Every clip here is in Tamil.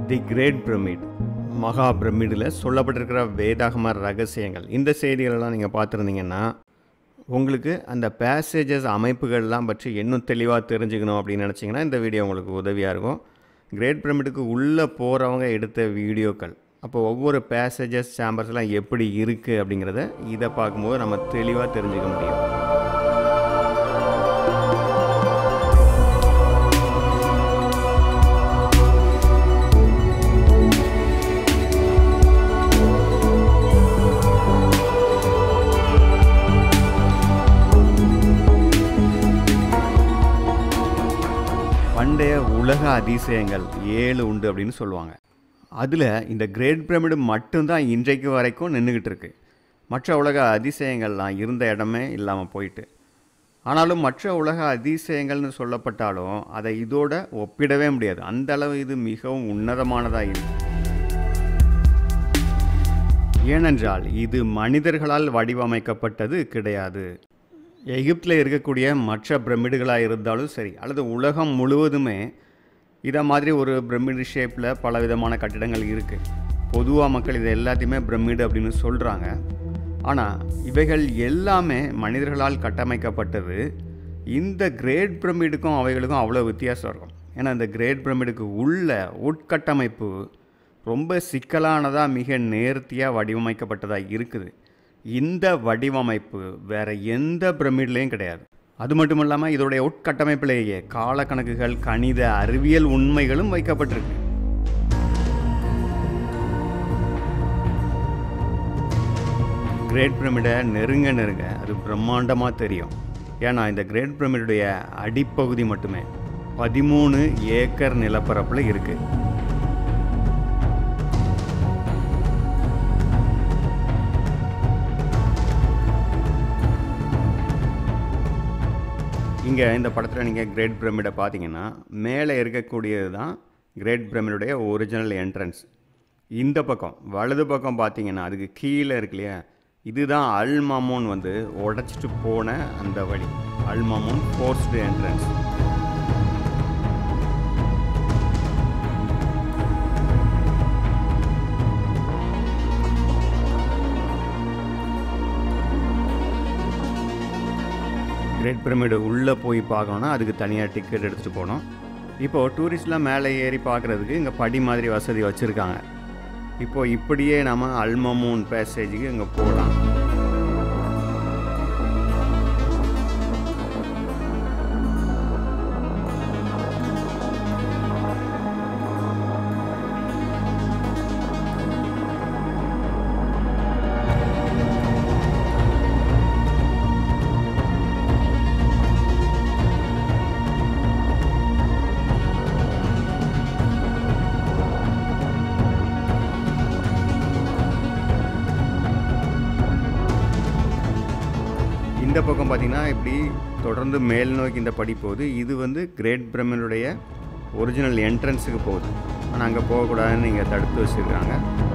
தி கிரேட் பிரமிட் மகா பிரமிடில் சொல்லப்பட்டிருக்கிற வேதாகம ரகசியங்கள் இந்த செய்திகளெல்லாம் நீங்கள் பார்த்துருந்தீங்கன்னா உங்களுக்கு அந்த பேசேஜஸ் அமைப்புகள்லாம் பற்றி இன்னும் தெளிவாக தெரிஞ்சுக்கணும் அப்படின்னு நினச்சிங்கன்னா இந்த வீடியோ உங்களுக்கு உதவியாக இருக்கும் கிரேட் பிரமிடுக்கு உள்ளே போகிறவங்க எடுத்த வீடியோக்கள் அப்போ ஒவ்வொரு பேசேஜஸ் சாம்பர்ஸ்லாம் எப்படி இருக்குது அப்படிங்கிறத இதை பார்க்கும்போது நம்ம தெளிவாக தெரிஞ்சுக்க முடியும் பண்டைய உலக அதிசயங்கள் ஏழு உண்டு அப்படின்னு சொல்லுவாங்க அதில் இந்த கிரேட் பிரமிடு மட்டும்தான் இன்றைக்கு வரைக்கும் நின்றுக்கிட்டு இருக்கு மற்ற உலக அதிசயங்கள்லாம் இருந்த இடமே இல்லாமல் போயிட்டு ஆனாலும் மற்ற உலக அதிசயங்கள்னு சொல்லப்பட்டாலும் அதை இதோட ஒப்பிடவே முடியாது அந்த அளவு இது மிகவும் உன்னதமானதாக இருக்கு ஏனென்றால் இது மனிதர்களால் வடிவமைக்கப்பட்டது கிடையாது எகிப்தில் இருக்கக்கூடிய மற்ற பிரமிடுகளாக இருந்தாலும் சரி அல்லது உலகம் முழுவதுமே இதை மாதிரி ஒரு பிரமிடு ஷேப்பில் பல விதமான கட்டிடங்கள் இருக்குது பொதுவாக மக்கள் இதை எல்லாத்தையுமே பிரமிடு அப்படின்னு சொல்கிறாங்க ஆனால் இவைகள் எல்லாமே மனிதர்களால் கட்டமைக்கப்பட்டது இந்த கிரேட் பிரமிடுக்கும் அவைகளுக்கும் அவ்வளோ வித்தியாசம் இருக்கும் ஏன்னா இந்த கிரேட் பிரமிடுக்கு உள்ள உட்கட்டமைப்பு ரொம்ப சிக்கலானதாக மிக நேர்த்தியாக வடிவமைக்கப்பட்டதாக இருக்குது இந்த வடிவமைப்பு வேற எந்த பிரமிட்லேயும் கிடையாது அது மட்டும் இல்லாமல் இதோடைய உட்கட்டமைப்பிலேயே காலக்கணக்குகள் கணித அறிவியல் உண்மைகளும் வைக்கப்பட்டிருக்கு கிரேட் பிரமிடை நெருங்க நெருங்க அது பிரம்மாண்டமாக தெரியும் ஏன்னா இந்த கிரேட் பிரமிடுடைய அடிப்பகுதி மட்டுமே பதிமூணு ஏக்கர் நிலப்பரப்பில் இருக்குது இங்கே இந்த படத்தில் நீங்கள் கிரேட் பிரமிடை பார்த்தீங்கன்னா மேலே இருக்கக்கூடியது தான் கிரேட் பிரமிடுடைய ஒரிஜினல் என்ட்ரன்ஸ் இந்த பக்கம் வலது பக்கம் பார்த்தீங்கன்னா அதுக்கு கீழே இருக்கு இல்லையா இதுதான் அல் மாமோன் வந்து உடச்சிட்டு போன அந்த வழி Al Mamun forced entrance great pyramid உள்ளே போய் பார்க்கணுன்னா அதுக்கு தனியாக டிக்கெட் எடுத்துகிட்டு போகணும் இப்போது டூரிஸ்ட்லாம் மேலே ஏறி பார்க்குறதுக்கு இங்கே படி மாதிரி வசதி வச்சுருக்காங்க இப்போது இப்படியே நம்ம அல்மமூன் பேசேஜுக்கு இங்கே போகலாம் இந்த பக்கம் பார்த்தீங்கன்னா இப்படி தொடர்ந்து மேல் நோக்கி இந்த படி போகுது இது வந்து கிரேட் பிரமினுடைய ஒரிஜினல் என்ட்ரன்ஸுக்கு போகுது ஆனால் அங்கே போகக்கூடாதுன்னு இங்கே தடுத்து வச்சுருக்காங்க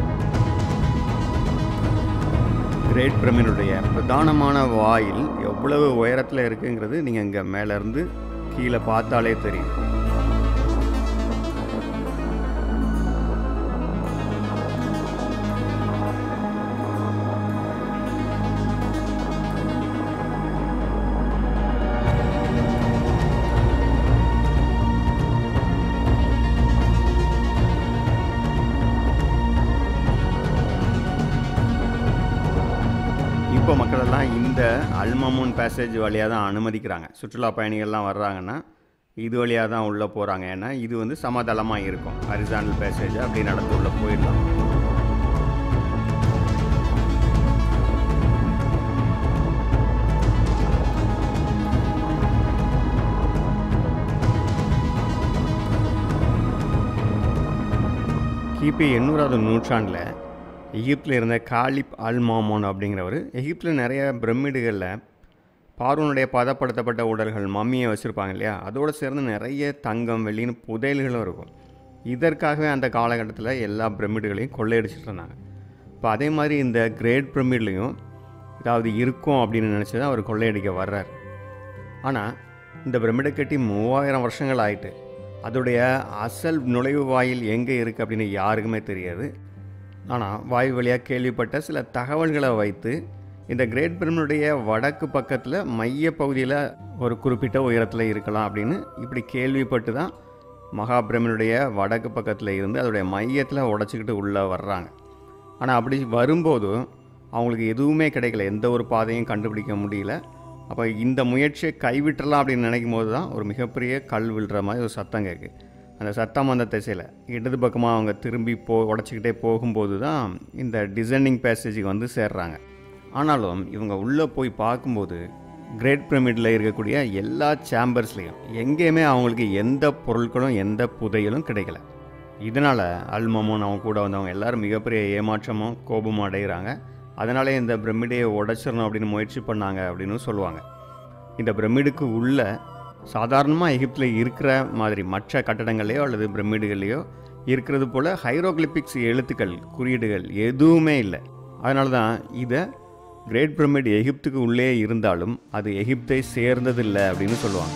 கிரேட் பிரமினுடைய பிரதானமான வாயில் எவ்வளவு உயரத்தில் இருக்குங்கிறது நீங்கள் இங்கே மேலேருந்து கீழே பார்த்தாலே தெரியும் இப்போ மக்களெல்லாம் இந்த அல்மமூன் பேசேஜ் வழியாக தான் அனுமதிக்கிறாங்க சுற்றுலா பயணிகள்லாம் வர்றாங்கன்னா இது வழியாக தான் உள்ளே போகிறாங்க ஏன்னா இது வந்து சமதளமாக இருக்கும் ஹரிசானல் பேசேஜ் அப்படி நடந்து உள்ளே போயிடலாம் கிபி எண்ணூறாவது நூற்றாண்டில் எகிப்தில் இருந்த காலிப் அல் மாமோன் அப்படிங்கிறவர் எகிப்தில் நிறைய பிரமிடுகளில் பார்வனுடைய பதப்படுத்தப்பட்ட உடல்கள் மம்மியை வச்சுருப்பாங்க இல்லையா அதோடு சேர்ந்து நிறைய தங்கம் வெள்ளின்னு புதையல்களும் இருக்கும் இதற்காகவே அந்த காலகட்டத்தில் எல்லா பிரமிடுகளையும் கொள்ளையடிச்சிட்டு இருந்தாங்க இப்போ அதே மாதிரி இந்த கிரேட் பிரமிட்லேயும் ஏதாவது இருக்கும் அப்படின்னு நினச்சி தான் அவர் கொள்ளையடிக்க வர்றார் ஆனால் இந்த பிரமிடை கட்டி மூவாயிரம் வருஷங்கள் ஆயிட்டு அதோடைய அசல் நுழைவு வாயில் எங்கே இருக்குது அப்படின்னு யாருக்குமே தெரியாது ஆனால் வாயு வழியாக கேள்விப்பட்ட சில தகவல்களை வைத்து இந்த கிரேட் பிரமினுடைய வடக்கு பக்கத்தில் மைய பகுதியில் ஒரு குறிப்பிட்ட உயரத்தில் இருக்கலாம் அப்படின்னு இப்படி கேள்விப்பட்டு தான் மகாபிரமனுடைய வடக்கு பக்கத்தில் இருந்து அதோடைய மையத்தில் உடச்சிக்கிட்டு உள்ளே வர்றாங்க ஆனால் அப்படி வரும்போது அவங்களுக்கு எதுவுமே கிடைக்கல எந்த ஒரு பாதையும் கண்டுபிடிக்க முடியல அப்போ இந்த முயற்சியை கைவிட்டுறலாம் அப்படின்னு நினைக்கும் போது தான் ஒரு மிகப்பெரிய கல் விழுற மாதிரி ஒரு சத்தம் கேட்குது அந்த சத்தம் அந்த திசையில் இடது பக்கமாக அவங்க திரும்பி போ உடச்சிக்கிட்டே போகும்போது தான் இந்த டிசைனிங் பேசேஜுக்கு வந்து சேர்றாங்க ஆனாலும் இவங்க உள்ளே போய் பார்க்கும்போது கிரேட் பிரமிடில் இருக்கக்கூடிய எல்லா சேம்பர்ஸ்லேயும் எங்கேயுமே அவங்களுக்கு எந்த பொருட்களும் எந்த புதையலும் கிடைக்கல இதனால் அல்மமும் அவங்க கூட வந்தவங்க எல்லாரும் மிகப்பெரிய ஏமாற்றமும் கோபமும் அடைகிறாங்க அதனாலே இந்த பிரமிடையை உடைச்சிடணும் அப்படின்னு முயற்சி பண்ணாங்க அப்படின்னு சொல்லுவாங்க இந்த பிரமிடுக்கு உள்ள சாதாரணமாக எகிப்தில் இருக்கிற மாதிரி மற்ற கட்டடங்கள்லையோ அல்லது பிரமிடுகள்லையோ இருக்கிறது போல் ஹைரோக்ளிபிக்ஸ் எழுத்துக்கள் குறியீடுகள் எதுவுமே இல்லை அதனால தான் இதை கிரேட் பிரமிட் எகிப்துக்கு உள்ளே இருந்தாலும் அது எகிப்தை சேர்ந்ததில்லை அப்படின்னு சொல்லுவாங்க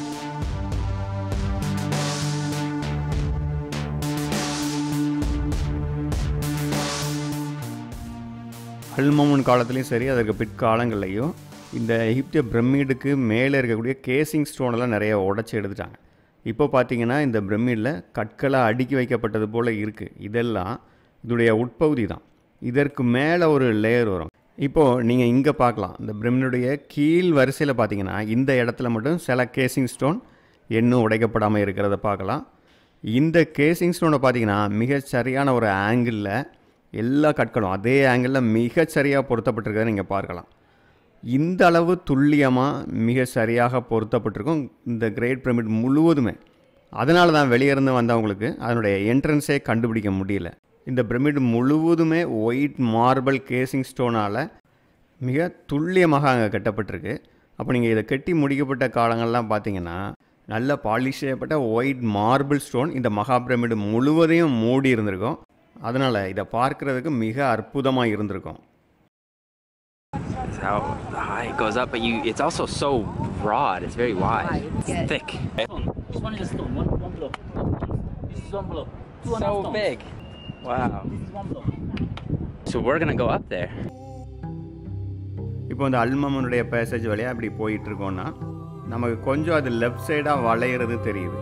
அல்மமுன் காலத்துலேயும் சரி அதற்கு பிற்காலங்கள்லையும் இந்த எகிப்திய பிரமிடுக்கு மேலே இருக்கக்கூடிய கேசிங் ஸ்டோனெல்லாம் நிறைய உடச்சி எடுத்துட்டாங்க இப்போ பார்த்தீங்கன்னா இந்த பிரமிடில் கற்களாக அடுக்கி வைக்கப்பட்டது போல் இருக்குது இதெல்லாம் இதோடைய உட்பகுதி தான் இதற்கு மேலே ஒரு லேயர் வரும் இப்போது நீங்கள் இங்கே பார்க்கலாம் இந்த பிரமினுடைய கீழ் வரிசையில் பார்த்தீங்கன்னா இந்த இடத்துல மட்டும் சில கேசிங் ஸ்டோன் இன்னும் உடைக்கப்படாமல் இருக்கிறத பார்க்கலாம் இந்த கேசிங் ஸ்டோனை பார்த்தீங்கன்னா மிக சரியான ஒரு ஆங்கிளில் எல்லா கற்களும் அதே ஆங்கிளில் மிக சரியாக பொருத்தப்பட்டிருக்கிறத நீங்கள் பார்க்கலாம் இந்த அளவு துல்லியமாக மிக சரியாக பொருத்தப்பட்டிருக்கும் இந்த கிரேட் பிரமிட் முழுவதுமே அதனால தான் வெளியிருந்து வந்தவங்களுக்கு அதனுடைய என்ட்ரன்ஸே கண்டுபிடிக்க முடியல இந்த பிரமிட் முழுவதுமே ஒயிட் மார்பிள் கேசிங் ஸ்டோனால் மிக துல்லியமாக அங்கே கட்டப்பட்டிருக்கு அப்போ நீங்கள் இதை கட்டி முடிக்கப்பட்ட காலங்கள்லாம் பார்த்தீங்கன்னா நல்ல பாலிஷ் செய்யப்பட்ட ஒயிட் மார்பிள் ஸ்டோன் இந்த மகா பிரமிடு முழுவதையும் மூடி இருந்திருக்கும் அதனால் இதை பார்க்குறதுக்கு மிக அற்புதமாக இருந்திருக்கும் That's how high it goes up, but you it's also so broad. It's very wide. It's thick. Stone. This one is a stone. One, one block. This is one block. Two and a half So stones. big. Wow. This is one block. So we're gonna go up there. இப்போ இந்த அல்மமனுடைய பேசேஜ் வழியாக அப்படி போயிட்டு இருக்கோம்னா நமக்கு கொஞ்சம் அது லெஃப்ட் சைடாக வளையிறது தெரியுது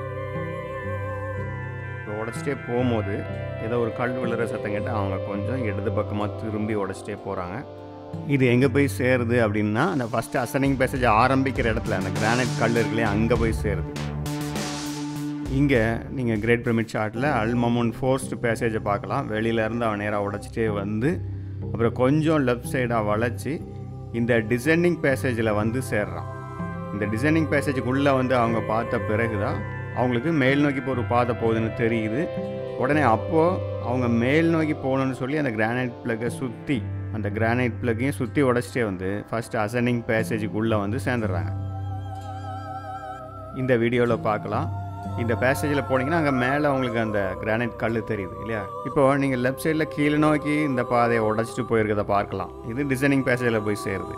இப்போ உடச்சிட்டே போகும்போது ஏதோ ஒரு கல் விழுற சத்தம் கேட்டு அவங்க கொஞ்சம் இடது பக்கமாக திரும்பி உடச்சிட்டே போகிறாங்க இது எங்கே போய் சேருது அப்படின்னா அந்த ஃபஸ்ட்டு அசனிங் பேசேஜ் ஆரம்பிக்கிற இடத்துல அந்த கிரானைட் கல் இருக்குல்லையே அங்கே போய் சேருது இங்கே நீங்கள் கிரேட் பிரமிட் ஷாட்டில் அல்மமுன் ஃபோர்ஸ்ட் பேசேஜை பார்க்கலாம் வெளியிலேருந்து அவன் நேராக உடச்சிட்டே வந்து அப்புறம் கொஞ்சம் லெஃப்ட் சைடாக வளைச்சி இந்த டிசைனிங் பேசேஜில் வந்து சேர்றான் இந்த டிசைனிங் பேசேஜுக்குள்ளே வந்து அவங்க பார்த்த பிறகு தான் அவங்களுக்கு மேல் நோக்கி இப்போ ஒரு பாதை போகுதுன்னு தெரியுது உடனே அப்போது அவங்க மேல் நோக்கி போகணும்னு சொல்லி அந்த கிரானைட் பிளக்கை சுற்றி அந்த கிரானைட் பிளக்கையும் சுற்றி உடச்சிட்டே வந்து ஃபஸ்ட்டு அசனிங் பேசேஜுக்குள்ளே வந்து சேர்ந்துடுறாங்க இந்த வீடியோவில் பார்க்கலாம் இந்த பேசேஜில் போனீங்கன்னா அங்கே மேலே உங்களுக்கு அந்த கிரானைட் கல் தெரியுது இல்லையா இப்போ நீங்கள் லெஃப்ட் சைடில் கீழே நோக்கி இந்த பாதையை உடச்சிட்டு போயிருக்கிறத பார்க்கலாம் இது டிசைனிங் பேசேஜில் போய் சேருது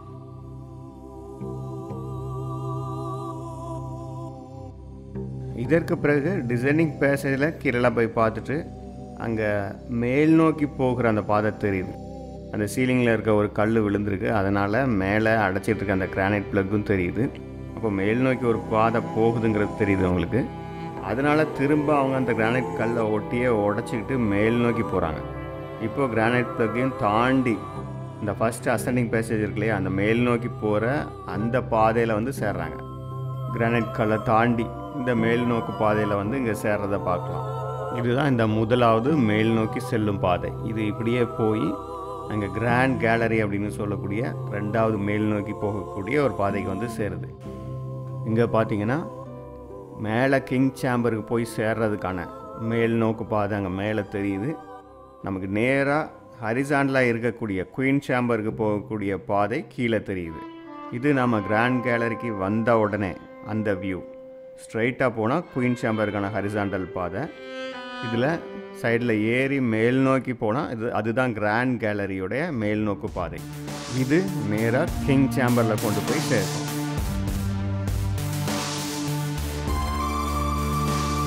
இதற்கு பிறகு டிசைனிங் பேசேஜில் கீழே போய் பார்த்துட்டு அங்கே மேல் நோக்கி போகிற அந்த பாதை தெரியுது அந்த சீலிங்கில் இருக்க ஒரு கல் விழுந்திருக்கு அதனால் மேலே அடைச்சிட்டு இருக்க அந்த கிரானைட் ப்ளக்கும் தெரியுது அப்போ மேல் நோக்கி ஒரு பாதை போகுதுங்கிறது தெரியுது அவங்களுக்கு அதனால் திரும்ப அவங்க அந்த கிரானைட் கல்லை ஒட்டியே உடச்சிக்கிட்டு மேல் நோக்கி போகிறாங்க இப்போது கிரானைட் ப்ளக்கையும் தாண்டி இந்த ஃபஸ்ட்டு அசெண்டிங் பேசேஜ் இருக்கு இல்லையா அந்த மேல் நோக்கி போகிற அந்த பாதையில் வந்து சேர்றாங்க கிரானைட் கல்லை தாண்டி இந்த மேல் நோக்கு பாதையில் வந்து இங்கே சேர்றதை பார்க்கலாம் இதுதான் இந்த முதலாவது மேல் நோக்கி செல்லும் பாதை இது இப்படியே போய் அங்கே கிராண்ட் கேலரி அப்படின்னு சொல்லக்கூடிய ரெண்டாவது மேல் நோக்கி போகக்கூடிய ஒரு பாதைக்கு வந்து சேருது இங்கே பார்த்தீங்கன்னா மேலே கிங் சேம்பருக்கு போய் சேர்றதுக்கான மேல் நோக்கு பாதை அங்கே மேலே தெரியுது நமக்கு நேராக ஹரிசாண்டலாக இருக்கக்கூடிய குயின் சேம்பருக்கு போகக்கூடிய பாதை கீழே தெரியுது இது நம்ம கிராண்ட் கேலரிக்கு வந்த உடனே அந்த வியூ ஸ்ட்ரைட்டாக போனால் குயின் சேம்பருக்கான ஹரிசாண்டல் பாதை இதில் சைடில் ஏறி மேல் நோக்கி போனால் இது அதுதான் கிராண்ட் கேலரியோடைய மேல் நோக்கு பாதை இது நேராக கிங் சேம்பரில் கொண்டு போய் சேர்க்கும்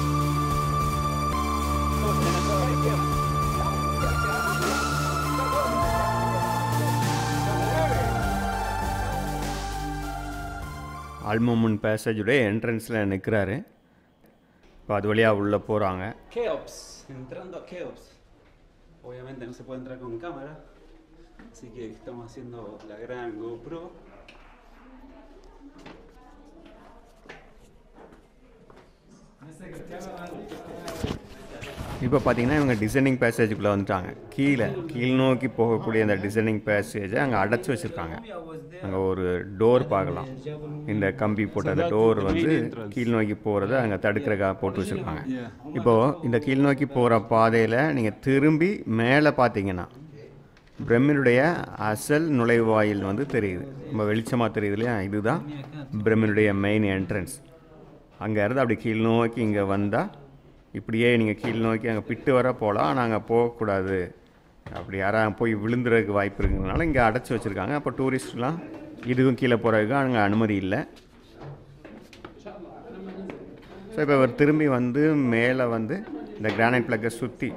அல்மமுன் பேசேஜுடைய என்ட்ரன்ஸில் நிற்கிறாரு இப்போ அது வழியாக உள்ளே போகிறாங்க Keops, entrando a Keops. Obviamente no se puede entrar con cámara, así que estamos haciendo la gran GoPro. இப்போ பார்த்தீங்கன்னா இவங்க டிசைனிங் பேசேஜுக்குள்ளே வந்துட்டாங்க கீழே கீழ் நோக்கி போகக்கூடிய அந்த டிசைனிங் பேசேஜை அங்கே அடைச்சி வச்சுருக்காங்க அங்கே ஒரு டோர் பார்க்கலாம் இந்த கம்பி போட்ட அந்த டோர் வந்து கீழ் நோக்கி போகிறத அங்கே தடுக்கிறக்காக போட்டு வச்சுருக்காங்க இப்போது இந்த கீழ் நோக்கி போகிற பாதையில் நீங்கள் திரும்பி மேலே பார்த்தீங்கன்னா பிரம்மினுடைய அசல் நுழைவாயில் வந்து தெரியுது ரொம்ப வெளிச்சமாக தெரியுது இல்லையா இதுதான் பிரம்மினுடைய மெயின் என்ட்ரன்ஸ் அங்கே இருந்து அப்படி கீழ் நோக்கி இங்கே வந்தால் இப்படியே நீங்கள் கீழ் நோக்கி அங்கே பிட்டு வர போகலாம் நாங்கள் போகக்கூடாது அப்படி யாராவது போய் விழுந்துறதுக்கு வாய்ப்பு இருக்கிறதுனால இங்கே அடைச்சி வச்சுருக்காங்க அப்போ டூரிஸ்ட்லாம் இதுக்கும் கீழே போகிறதுக்கு அங்கே அனுமதி இல்லை ஸோ இப்போ இவர் திரும்பி வந்து மேலே வந்து இந்த கிரானைட் பிளக்கை சுற்றி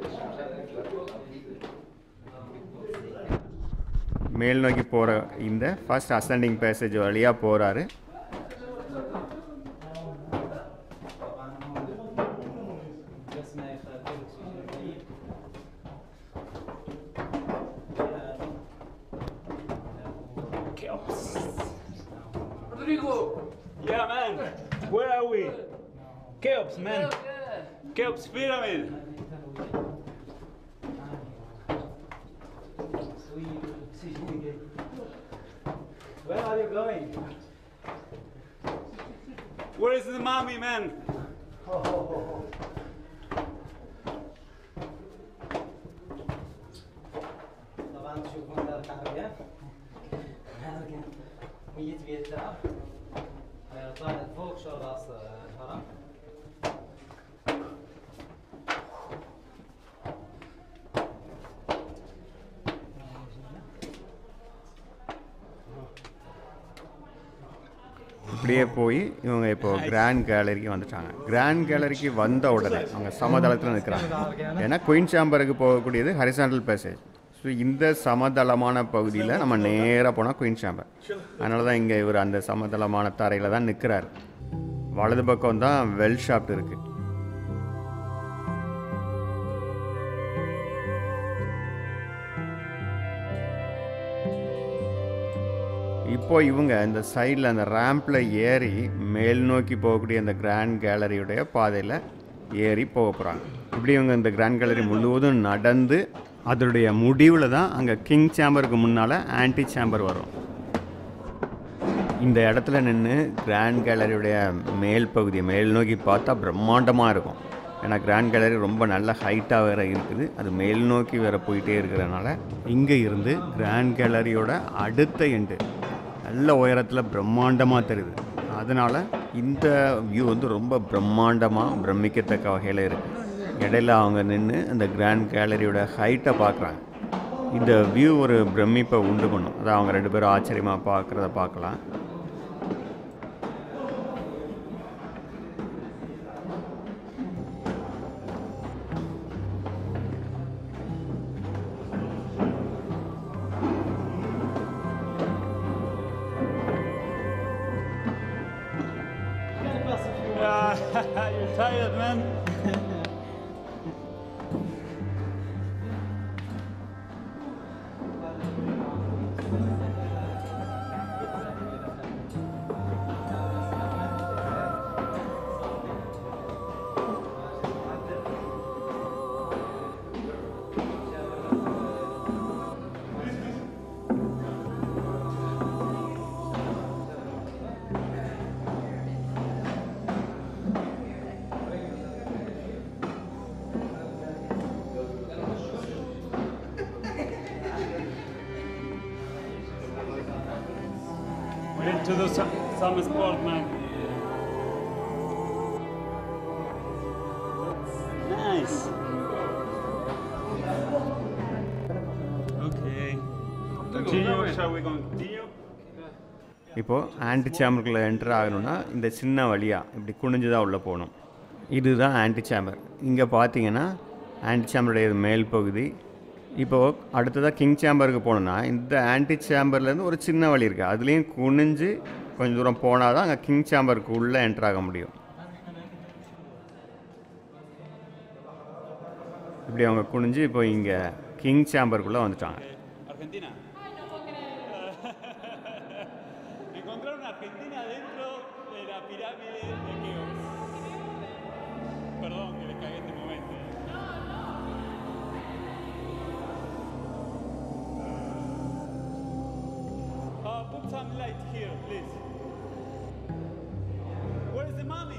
மேல் நோக்கி போகிற இந்த ஃபர்ஸ்ட் அசெண்டிங் பேசேஜ் வழியாக போகிறாரு Rodrigo! Yeah, man! Where are we? Keops, man! Keops Pyramid! Where are you going? Where is the mommy, man? طبعا تشوفون العربية هذا مية بيتها طالع فوق شو راس الهرم இப்படியே போய் இவங்க இப்போ கிராண்ட் கேலரிக்கு வந்துட்டாங்க கிராண்ட் கேலரிக்கு வந்த உடனே அவங்க சமதளத்தில் நிற்கிறாங்க ஏன்னா குயின் சாம்பருக்கு போகக்கூடியது ஹரிசாண்டல் பேசேஜ் ஸோ இந்த சமதளமான பகுதியில் நம்ம நேராக போனால் குயின் சாம்பர் அதனால தான் இங்கே இவர் அந்த சமதளமான தரையில் தான் நிற்கிறார் வலது பக்கம் தான் வெல் ஷாப்ட் இருக்குது இப்போ இவங்க இந்த சைடில் அந்த ரேம்பில் ஏறி மேல் நோக்கி போகக்கூடிய அந்த கிராண்ட் கேலரியுடைய பாதையில் ஏறி போக போகிறாங்க இப்படி இவங்க இந்த கிராண்ட் கேலரி முழுவதும் நடந்து அதனுடைய முடிவில் தான் அங்கே கிங் சேம்பருக்கு முன்னால் ஆன்டி சேம்பர் வரும் இந்த இடத்துல நின்று கிராண்ட் கேலரியுடைய மேல் பகுதியை மேல் நோக்கி பார்த்தா பிரம்மாண்டமாக இருக்கும் ஏன்னா கிராண்ட் கேலரி ரொம்ப நல்ல ஹைட்டாக வேறு இருக்குது அது மேல் நோக்கி வேறு போயிட்டே இருக்கிறதுனால இங்கே இருந்து கிராண்ட் கேலரியோட அடுத்த எண்டு நல்ல உயரத்தில் பிரம்மாண்டமாக தெரியுது அதனால் இந்த வியூ வந்து ரொம்ப பிரம்மாண்டமாக பிரமிக்கத்தக்க வகையில் இருக்குது இடையில அவங்க நின்று அந்த கிராண்ட் கேலரியோட ஹைட்டை பார்க்குறாங்க இந்த வியூ ஒரு பிரமிப்பை உண்டு பண்ணும் அதான் அவங்க ரெண்டு பேரும் ஆச்சரியமாக பார்க்குறத பார்க்கலாம் You're tired, man. We need to do some, some sport, man. Nice. Okay. Continue. Shall we continue? இப்போது ஆன்டி சேம்பருக்குள்ளே என்டர் ஆகணும்னா இந்த சின்ன வழியாக இப்படி குனிஞ்சு தான் உள்ளே போகணும் இதுதான் ஆன்டி சேம்பர் இங்கே பார்த்தீங்கன்னா ஆன்டி சேம்பருடைய மேல் பகுதி இப்போது அடுத்ததாக கிங் சேம்பருக்கு போகணுன்னா இந்த ஆன்டி சேம்பர்லேருந்து ஒரு சின்ன வழி இருக்குது அதுலேயும் குனிஞ்சு கொஞ்சம் தூரம் போனால் தான் அங்கே கிங் சேம்பருக்கு உள்ளே என்ட்ரு ஆக முடியும் இப்படி அவங்க குனிஞ்சு இப்போ இங்கே கிங் சேம்பருக்குள்ளே வந்துட்டாங்க Argentina. Encontraron una Argentina dentro de la pirámide de Keops. Perdón que les cagué este momento. Uh, put some light here, please. Where is the mommy?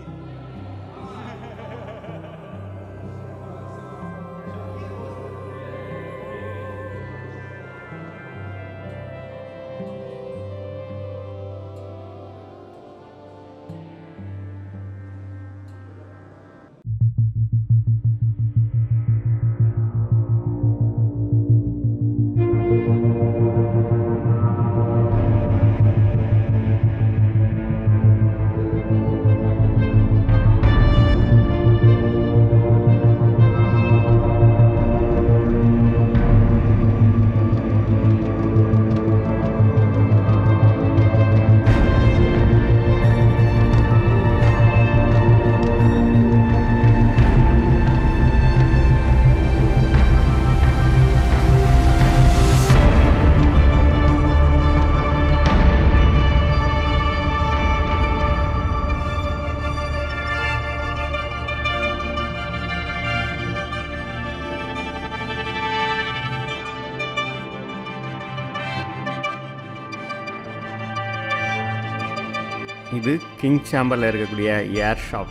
இது கிங் சேம்பரில் இருக்கக்கூடிய ஏர் ஷாப்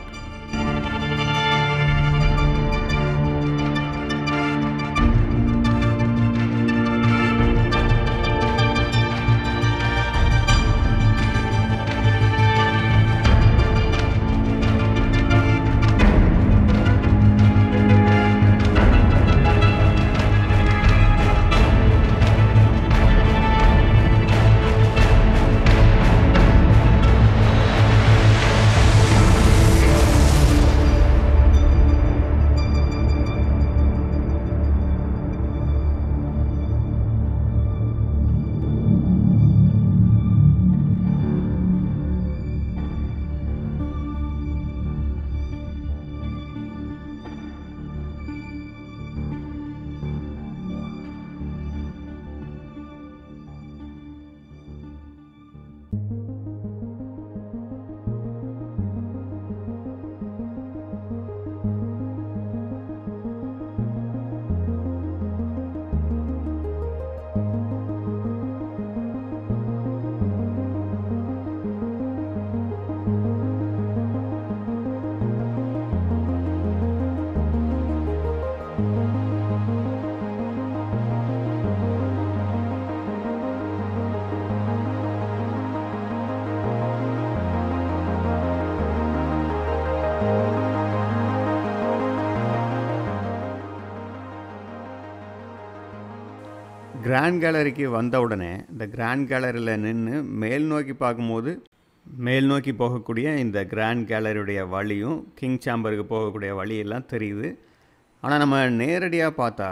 கிராண்ட் கேலரிக்கு வந்த உடனே இந்த கிராண்ட் கேலரியில் நின்று மேல் நோக்கி பார்க்கும்போது மேல் நோக்கி போகக்கூடிய இந்த கிராண்ட் கேலரியுடைய வழியும் கிங் சேம்பருக்கு போகக்கூடிய வழியெல்லாம் தெரியுது ஆனால் நம்ம நேரடியாக பார்த்தா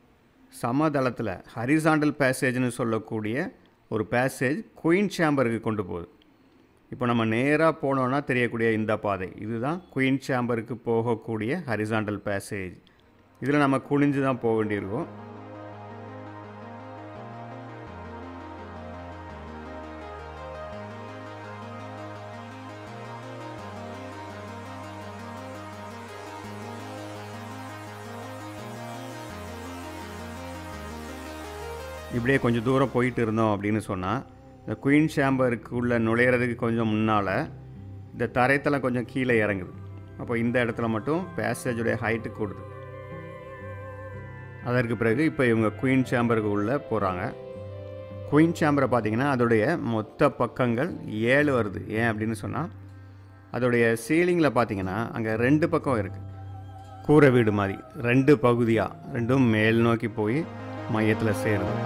சமதளத்தில் ஹரிசாண்டல் பேசேஜ்னு சொல்லக்கூடிய ஒரு பேசேஜ் குயின் சேம்பருக்கு கொண்டு போகுது இப்போ நம்ம நேராக போனோன்னா தெரியக்கூடிய இந்த பாதை இதுதான் குயின் சேம்பருக்கு போகக்கூடிய ஹரிசாண்டல் பேசேஜ் இதில் நம்ம குனிஞ்சு தான் போக வேண்டியிருக்கும் இப்படியே கொஞ்சம் தூரம் போயிட்டு இருந்தோம் அப்படின்னு சொன்னால் இந்த குயின் சேம்பருக்கு உள்ள நுழையிறதுக்கு கொஞ்சம் முன்னால் இந்த தரைத்தளம் கொஞ்சம் கீழே இறங்குது அப்போ இந்த இடத்துல மட்டும் பேசேஜுடைய ஹைட்டு கூடுது அதற்கு பிறகு இப்போ இவங்க குயின் சேம்பருக்கு உள்ளே போகிறாங்க குயின் சேம்பரை பார்த்தீங்கன்னா அதோடைய மொத்த பக்கங்கள் ஏழு வருது ஏன் அப்படின்னு சொன்னால் அதோடைய சீலிங்கில் பார்த்தீங்கன்னா அங்கே ரெண்டு பக்கம் இருக்குது கூரை வீடு மாதிரி ரெண்டு பகுதியாக ரெண்டும் மேல் நோக்கி போய் மையத்தில் சேருது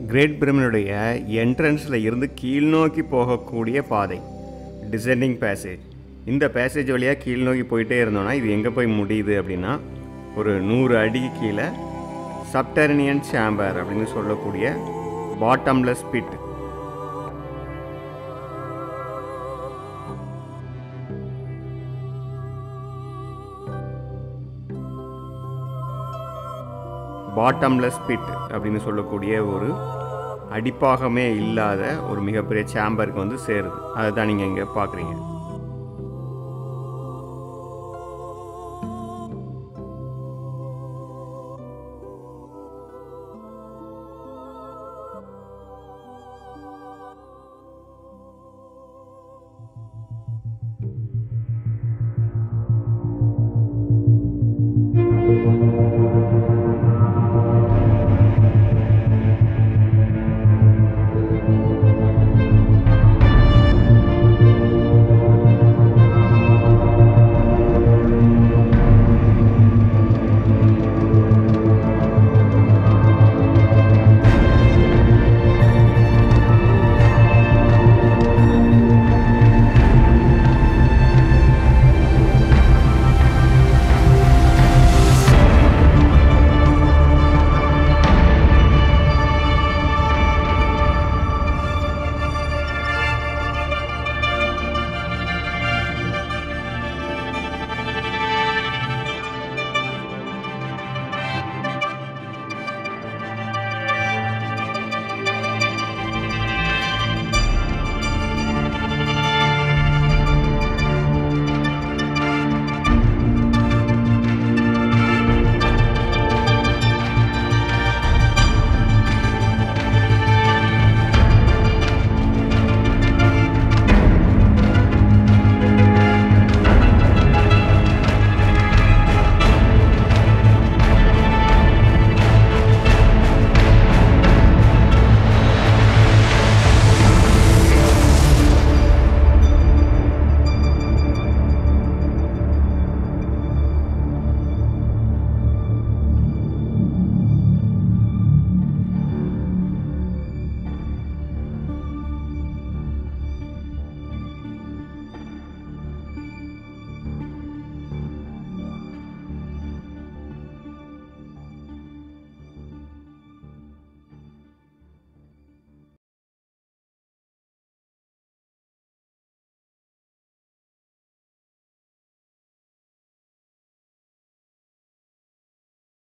கிரேட் பிரமினுடைய என்ட்ரன்ஸில் இருந்து கீழ்நோக்கி போகக்கூடிய பாதை டிசெண்டிங் பேசேஜ் இந்த பேசேஜ் வழியாக கீழ்நோக்கி போயிட்டே இருந்தோம்னா இது எங்கே போய் முடியுது அப்படின்னா ஒரு நூறு அடிக்கு கீழே சப்டர்னியன் சேம்பர் அப்படின்னு சொல்லக்கூடிய பாட்டம்லெஸ் பிட் பாட்டம்லெஸ் பிட் அப்படின்னு சொல்லக்கூடிய ஒரு அடிப்பாகமே இல்லாத ஒரு மிகப்பெரிய சேம்பருக்கு வந்து சேருது அதை தான் நீங்கள் இங்கே பார்க்குறீங்க